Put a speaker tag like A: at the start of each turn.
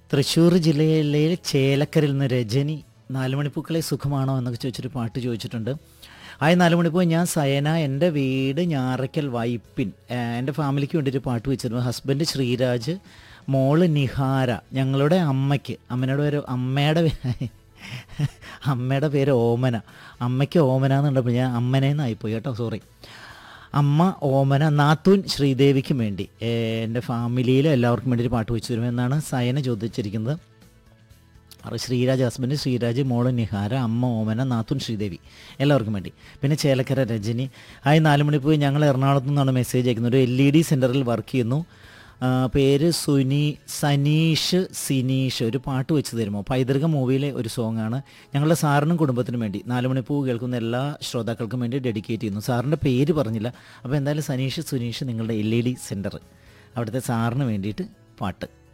A: തൃശ്ശൂർ ജില്ലയിലെ ചേലക്കരയിൽ നിന്ന് രജനി നാലുമണിപ്പൂക്കളെ സുഖമാണോ എന്നൊക്കെ ചോദിച്ചൊരു പാട്ട് ചോദിച്ചിട്ടുണ്ട് ആയ നാലുമണിപ്പൂ ഞാൻ സയന എൻ്റെ വീട് ഞാറയ്ക്കൽ വൈപ്പിൻ ആ, എൻ്റെ ഫാമിലിക്ക് വേണ്ടിയിട്ട് പാട്ട് വെച്ചിരുന്നു ഹസ്ബൻഡ് ശ്രീരാജ് മോള് നിഹാര ഞങ്ങളുടെ അമ്മയ്ക്ക് അമ്മയുടെ പേര് അമ്മയുടെ പേ- അമ്മയുടെ പേര് ഓമന അമ്മയ്ക്ക് ഓമന എന്നുണ്ടപ്പോൾ ഞാൻ അമ്മനേന്നായിപ്പോയി കേട്ടോ സോറി അമ്മ ഓമന നാത്തൂൻ ശ്രീദേവിക്കും വേണ്ടി ഏഹ് എൻ്റെ ഫാമിലിയിൽ എല്ലാവർക്കും വേണ്ടി ഒരു പാട്ട് വെച്ച് തരുമെന്നാണ് സയന ചോദിച്ചിരിക്കുന്നത് അത് ശ്രീരാജ് ഹസ്ബൻഡ് ശ്രീരാജ് മോള് നിഹാര അമ്മ ഓമന നാത്തൂൻ ശ്രീദേവി എല്ലാവർക്കും വേണ്ടി പിന്നെ ചേലക്കര രജനി ആയി നാല് മണിപ്പോയി ഞങ്ങൾ എറണാകുളത്തു നിന്നാണ് മെസ്സേജ് അയക്കുന്നത് ഒരു എൽ ഇ ഡി സെൻറ്ററിൽ വർക്ക് ചെയ്യുന്നു ആ, പേര് സുനി സനീഷ് സിനീഷ് ഒരു പാട്ട് വെച്ച് തരുമോ പൈതൃക മൂവിയിലെ ഒരു സോങ് ആണ് ഞങ്ങളുടെ സാറിനും കുടുംബത്തിനും വേണ്ടി നാല് മണിപ്പൂ കേൾക്കുന്ന എല്ലാ ശ്രോതാക്കൾക്കും വേണ്ടി ഡെഡിക്കേറ്റ് ചെയ്യുന്നു സാറിൻ്റെ പേര് പറഞ്ഞില്ല അപ്പോൾ എന്തായാലും സനീഷ് സുനീഷ് നിങ്ങളുടെ എൽ ഇ ഡി സെൻറ്റർ അവിടുത്തെ സാറിന് വേണ്ടിയിട്ട് പാട്ട്